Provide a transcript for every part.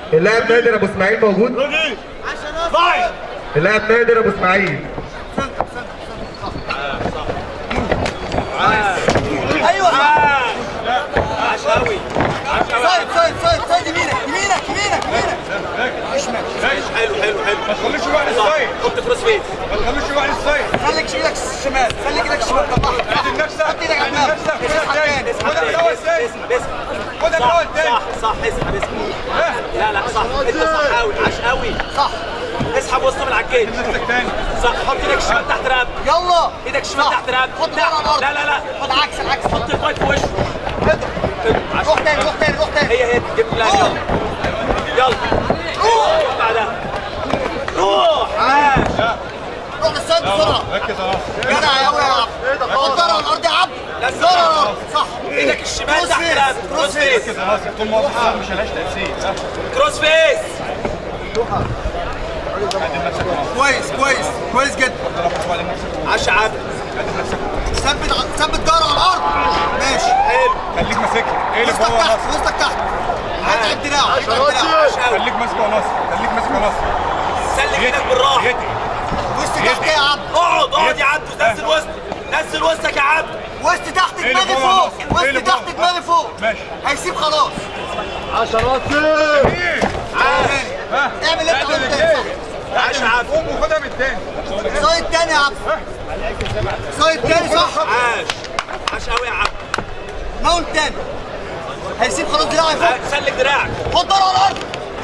اللاعب نادر ابو اسماعيل موجود فايت اللاعب نادر ابو اسماعيل ايوه عشاوي سايد سايد سايد سايد يمينك يمينك يمينك يمينك حلو حلو حلو ما تخليش يروح للسايد حط كروس فيس ما تخليش يروح للسايد خليك ايدك الشمال خليك ايدك الشمال طلعها ادي لنفسك حط ايدك على ادي النار لنفسك خدها تاني اسحب خدها تاني. الاول تاني اسحب اسحب خدها صح الاول تاني صح صح اسحب اسحب لا لا صح انت صح قوي عاش قوي صح اسحب وسط من على الجيش نفسك تاني صح حط ايدك الشمال تحت رقبتك يلا ايدك الشمال صح. تحت رقبتك حط على الارض لا لا لا حط عكس العكس حط البايت في وشه روح تاني روح تاني روح تاني هي هي جيب لا يلا يلا روح بعدها روح عاش روح للسايد بسرعه ركز على راسك جدع قوي يا عبد حط على الارض يا عبد لا، دور على الارض صح ايدك الشمال كروس تحت فيس، رقبتك كروس كروس فيس ركز على راسك طول ما هو في الصف مش هلاش تاثير ها. كروس فيس ادي لنفسك راسك كويس كويس كويس جدا ضرب حسب على نفسك عاش عبد ادي لنفسك ثبت ع- ثبت دار على الارض ماشي حلو خليك ماسكها اقلب وسطك هو تحت راسك وسطك تحت هات الدراع هات الدراع عاش قوي خليك ماسكه ونص خليك ماسكه ونص سلك ايدك بالراحه يدي وسط تحت يا عبد اقعد اقعد يا عبد نزل وسط نزل وسطك يا عبد وسط تحت اقلب دماغي هو فوق راسك. وسط اقلب تحت هو. دماغي فوق ماشي هيسيب خلاص ايه ها اعمل اللي انت اعدل عايزه الاثنين عاش عبد قوم وخدها من التاني سايد تاني يا عبد سايد تاني صح عاش عاش قوي يا عبد ماونت تاني هيسيب خلاص دراعي فوق عاش. سلك دراعك حط دار على الارض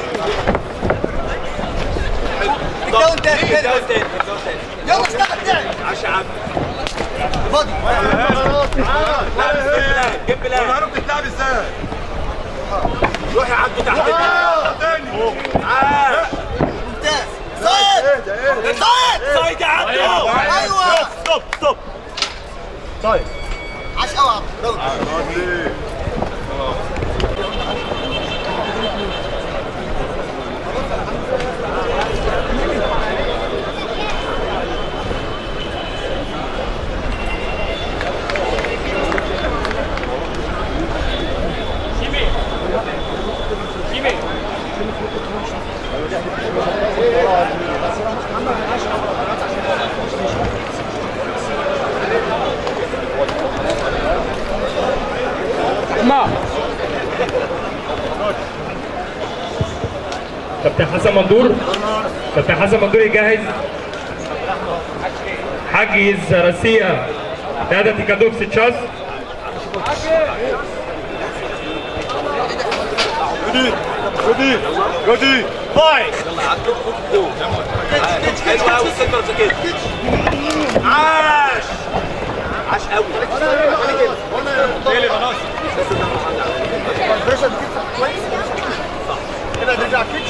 الداون تاني تاني داون تاني داون تاني يلا اشتغل تاني عاش يا عبد فاضي لا جيب بلاد جيب بلاد الهرم بتتلعب ازاي؟ روح يا عبد تحت تاني عاش ممتاز سايد سايد سايد يا عبد ايوه ستوب ستوب عاش قوي يا عبد داون. كابتن حسن مندور كابتن حسن مندور يجهز حجز راسية نادى تيكادوكس تشاز جودي جودي فايت يلا يا عبد جو حلو قوي السكر كده عاش عاش قوي ايه اللي خلاص كده ترجع كيتش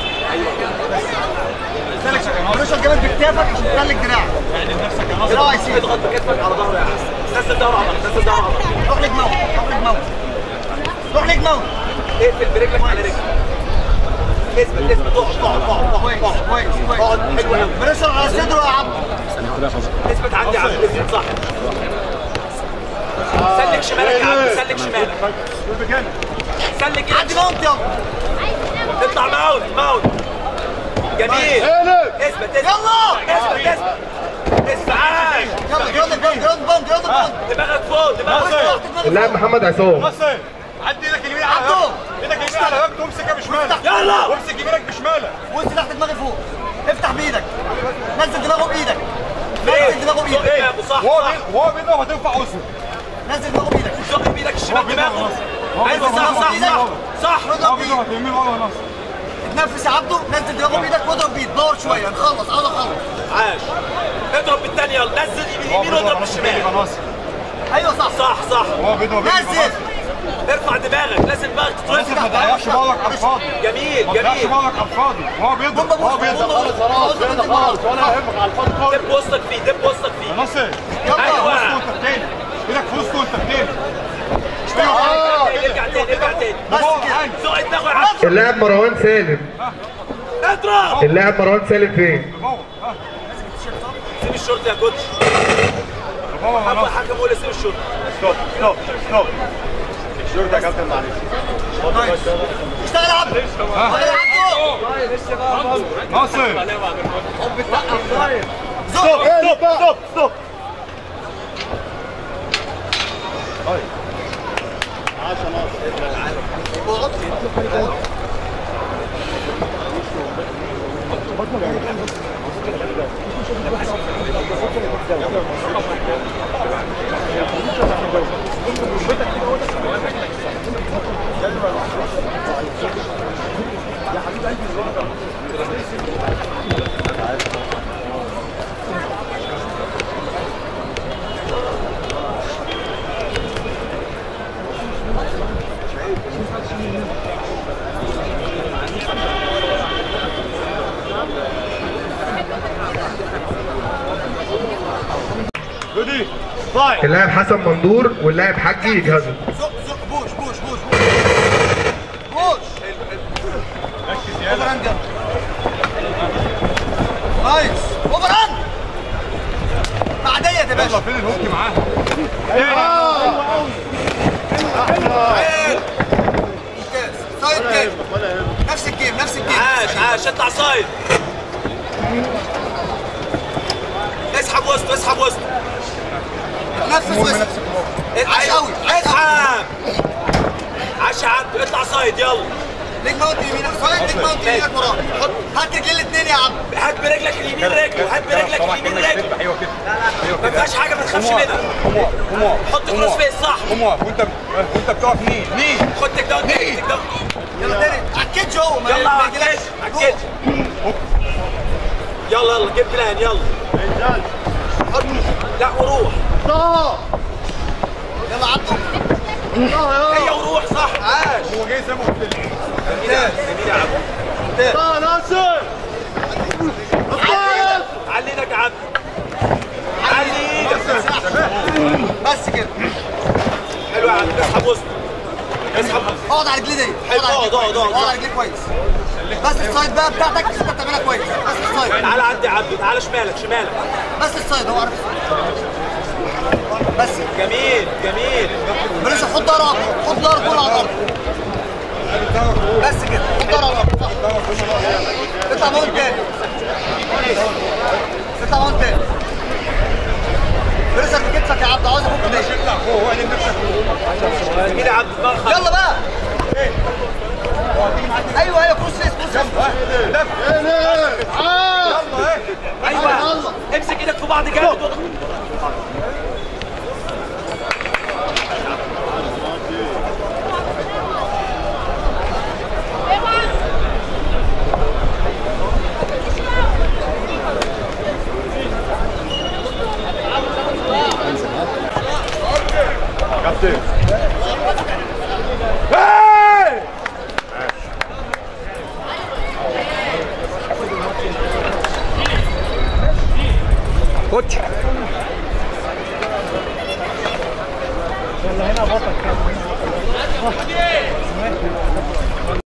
بريشر جامد بكتافك عشان تسلك دراعك دراعه يسيب اضغط بكتفك على ظهره يا عم نزل ظهره على ظهره نزل ظهره على ظهره روح ليك ماونت روح ليك ماونت روح ليك ماونت اقفل برجلك على رجلك اثبت اثبت اقعد اقعد اقعد كويس اقعد كويس كويس اقعد حلو قوي بريشر على صدره يا عبد اثبت عندي يا عم اثبت صح سلك شمالك يا عم سلك شمالك سلك عدي ايدك ماونت يلا اطلع ماونت ماونت جميل اثبت اثبت يلا اثبت اثبت اثبت عاش يلا جراند باند جراند باند جراند باند دماغك فوق دماغك وسط فوق تحت دماغك اللاعب محمد عصام نصر عدي ايدك اليمين على عبدو. هواك ايدك اليمين على هواك وامسكها بشمالك يلا. وامسك يمينك بشمالك وسط تحت دماغي فوق افتح بايدك نزل دماغه بايدك نزل دماغه زق بايدك يا ابو صح وهو صح بي- وهو بيضرب هتنفع اسره نزل دماغه بايدك زق بايدك هو الشمال بيضرب دماغه نصر هو ايوه بيضرب صح نصر. صح صح صح هو اضرب بايدك بيضرب يمين وهو نصر اتنفس يا عبده نزل دماغه بايدك واضرب بايد دور شويه نخلص عاوز اخلص عاش اضرب بالثانيه يلا نزل هو يمين بيضرب واضرب نصر بالشمال نصر ايوه صح صح صح هو بيضرب نزل نصر ارفع دماغك لازم دماغك نصر تتوسع ما تضيعش بالك على الفاضي جميل ما تضيعش جميل بالك على الفاضي هو بيضرب بومبا هو بومبا بيضرب بومبا خلاص كده خلاص ولا هيهمك على الفاضي خالص دب وسطك فيه دب وسطك فيه نصر أيوة. ايوه وانت بتاني ايدك في وسطه وانت بتاني ارجع تاني ارجع تاني بس هو كده عادي. زق دماغه يا عم اللاعب مروان سالم اضرب اللاعب مروان سالم فين؟ هو ها سيب الشورت يا كوتش هو حكم نصر حكم قول سيب الشورت ستوب ستوب ستوب دور ده يا كابتن معلش اشتغل يا عبد اشتغل يا عبد ناصر ستوب ستوب ستوب ستوب جودي فايت اللاعب حسن مندور واللاعب حجي يجهزوا زق زق بوش بوش بوش بوش اوفر هاند نايس اوفر هاند بعدية يا يلا باشا فين الهوك معاها ممتاز سايد جيم نفس الجيم نفس الجيم عاش عاش اطلع سايد اسحب وسط اسحب وسط نفس وسط عاش قوي عاش قوي اسحب عاش يا عبد اطلع سايد يلا ليك ماونت يمينك سايد ليك ماونت يمينك وراه حط هات رجلين الاثنين يا عم هات برجلك اليمين رجل وهات برجلك اليمين رجل ايوه كده ايوه ما كده فيهاش حاجه ما تخافش قوم منها قوم قوم قوم حط كروس فيس صح قوم وانت وانت بتقف نين نين خد تك داون تك تك داون يلا تاني عكيت جوه ما يلا ما عكيت يجيلكش. عكيت يلا يلا جيب بلان يلا لا وروح يلا عبده هي وروح صح عاش هو جاي زي ما قلت لك ممتاز جميل يا عبد ناصر علي ايدك يا عبد علي ايدك بس كده حلو يا عبد اسحب وسط اسحب اقعد على رجلي دي حلو، اقعد، اقعد، اقعد. اقعد على رجلي كويس بس السايد بقى بتاعتك انت بتعملها كويس بس السايد تعالى عدي يا عبد تعالى شمالك شمالك بس السايد هو عارف بس جميل جميل بلاش حط ضهرك حط ضهرك كله على الارض بس كده حط ضهرك على الارض صح. اطلع ماونت تاني اطلع ماونت تاني برسك بكتفك يا عبد عاوز افك ده اطلع فوق هو قال نفسك جميل يا عبد دماغ خالص. يلا بقى ايوه ايوه كروس فيس كروس فيس ايوه امسك ايدك في بعض جامد